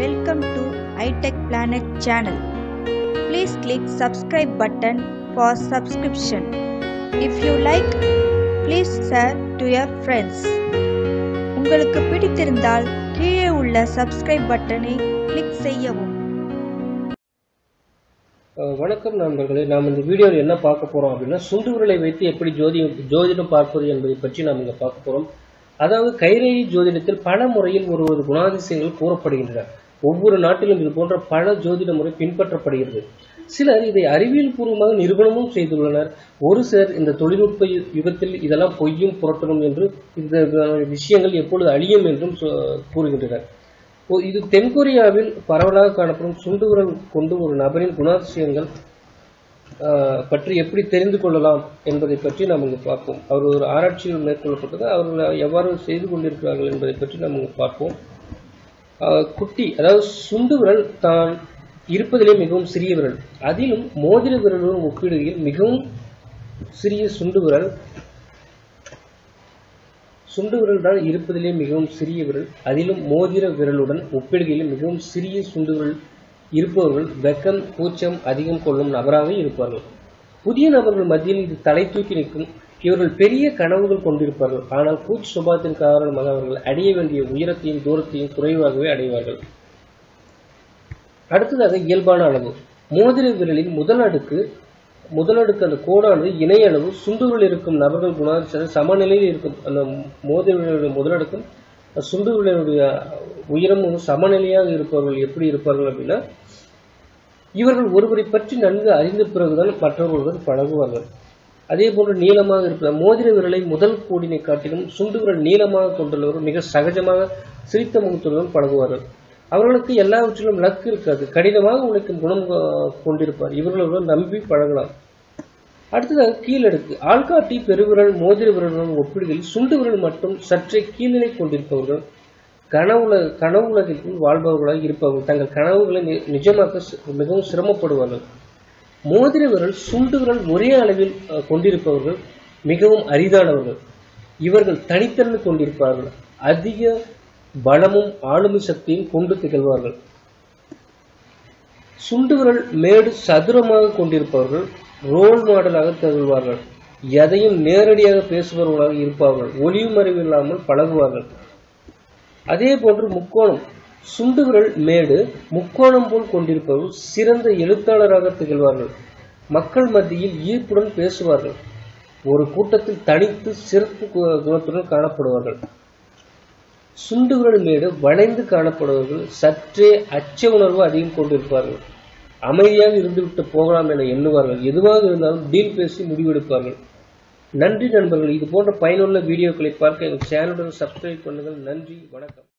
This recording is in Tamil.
Welcome to iTech Planet channel. Please click subscribe button for subscription. If you like, please share to your friends. உங்களுக்கு பிடித்திருந்தால் கீழே உள்ள subscribe பட்டனை கிளிக் செய்யவும் அஹ் வணக்கம் நண்பர்களே நாம் இந்த வீடியோவில் என்ன பார்க்க போறோம் அப்படின்னா சுண்டு விரலை வைத்து எப்படி ஜோதி ஜோதிடம் பார்ப்பது என்பதை பற்றி நாம் இங்க பார்க்க போறோம் அதாவது கைரேகை ஜோதிடத்தில் பல முறையில் ஒரு ஒரு குணாதிசயங்கள் கூறப்படுகின்றன ஒவ்வொரு நாட்டிலும் இது போன்ற பல ஜோதிட முறை பின்பற்றப்படுகிறது சிலர் இதை அறிவியல் பூர்வமாக நிரூபணமும் செய்துள்ளனர் ஒரு சிலர் இந்த தொழில்நுட்ப யு- யுகத்தில் இதெல்லாம் பொய்யும் புரட்டணும் என்று இந்த விஷயங்கள் எப்பொழுது அழியும் என்றும் சொ- கூறுகின்றனர் ஓ, இது தென்கொரியாவில் பரவலாக காணப்படும் சுண்டு விரல் கொண்டு ஒரு நபரின் குணாதிசயங்கள் ஆஹ், பற்றி எப்படி தெரிந்து கொள்ளலாம் என்பதை பற்றி நாம் இங்கு பார்ப்போம் அவர் ஒரு ஆராய்ச்சியில் மேற்கொள்ளப்பட்டது அவர்கள் எவ்வாறு செய்து கொண்டிருக்கிறார்கள் என்பதை பற்றி நாம் இங்கு பார்ப்போம் ஆஹ், குட்டி அதாவது சுண்டு விரல் தான் இருப்பதிலே மிகவும் சிறிய விரல் அதிலும் மோதிர விரலுடன் ஒப்பிடுகையில் மிகவும் சிறிய சுண்டு விரல் சுண்டு விரல் தான் இருப்பதிலே மிகவும் சிறிய விரல் அதிலும் மோதிர விரலுடன் ஒப்பிடுகையில் மிகவும் சிறிய சுண்டு விரல் இருப்பவர்கள் வெக்கம் கூச்சம் அதிகம் கொள்ளும் நபராக இருப்பார்கள் புதிய நபர்கள் மத்தியில் இது தலை தூக்கி நிற்கும் இவர்கள் பெரிய கனவுகள் கொண்டிருப்பார்கள் ஆனால் கூச்ச சுபாவத்தின் காரணமாக அவர்கள் அடைய வேண்டிய உயரத்தையும் தூரத்தையும் குறைவாகவே அடைவார்கள் அடுத்ததாக இயல்பான அளவு மோதிர விரலின் முதல் அடுக்கு முதல் அடுக்கு அந்த கோடானது இணை அளவு சுண்டுவில் இருக்கும் நபர்கள் குணாதிசயம் சமநிலையில் இருக்கும் அந்த மோதிர விரலுடைய முதல் அடுக்கும் சுண்டு விரலுடைய உயரமும் சமநிலையாக இருப்பவர்கள் எப்படி இருப்பார்கள் அப்படின்னா இவர்கள் ஒருவரை பற்றி நன்கு அறிந்த பிறகுதான் மற்றவர்களுடன் பழகுவார்கள் அதே போன்று நீளமாக இருப்பது மோதிர விரலை முதல் கோடினை காட்டிலும் சுண்டு விரல் நீளமாக கொண்டுள்ளவர் மிக சகஜமாக சிரித்த முகத்துடன் பழகுவார்கள் அவர்களுக்கு எல்லாவற்றிலும் லக் இருக்காது கடினமாக உழைக்கும் குணம் கொ- கொண்டிருப்பார் இவர்களுடன் நம்பி பழகலாம் அடுத்ததாக கீழடுக்கு ஆள்காட்டி பெருவிரல் மோதிர விரலுடன் ஒப்பிடுகையில் சுண்டு விரல் மட்டும் சற்றே கீழ்நிலை கொண்டிருப்பவர்கள் கனவுல கனவு உலகிற்குள் வாழ்பவர்களாக இருப்பவர்கள் தங்கள் கனவுகளை நி- நிஜமாக்க சி- மிகவும் சிரமப்படுவார்கள் மோதிர விரல் சுண்டு விரல் ஒரே அளவில் அஹ், கொண்டிருப்பவர்கள் மிகவும் அரிதானவர்கள் இவர்கள் தனித்தன்மை கொண்டிருப்பார்கள் அதிக பலமும் ஆளுமை சக்தியும் கொண்டு திகழ்வார்கள் சுண்டு விரல் மேடு சதுரமாக கொண்டிருப்பவர்கள் ரோல் மாடலாக திகழ்வார்கள் எதையும் நேரடியாக பேசுபவர்களாக இருப்பார்கள் ஒளிவு மறைவு இல்லாமல் பழகுவார்கள் அதே போன்று முக்கோணம் சுண்டு விரல் மேடு முக்கோணம் போல் கொண்டிருப்பவர்கள் சிறந்த எழுத்தாளராக திகழ்வார்கள் மக்கள் மத்தியில் ஈர்ப்புடன் பேசுவார்கள் ஒரு கூட்டத்தில் தனித்து சிறப்பு கு- குணத்துடன் காணப்படுவார்கள் சுண்டு விரல் மேடு வளைந்து காணப்படுபவர்கள் சற்றே அச்ச உணர்வு அதிகம் கொண்டிருப்பார்கள் அமைதியாக இருந்துவிட்டு போகலாம் என எண்ணுவார்கள் எதுவாக இருந்தாலும் டீல் பேசி முடிவெடுப்பார்கள் நன்றி நண்பர்கள் இது போன்ற பயனுள்ள வீடியோக்களை பார்க்க எங்கள் சேனலுடன் சப்ஸ்கிரைப் பண்ணுங்கள் நன்றி வணக்கம்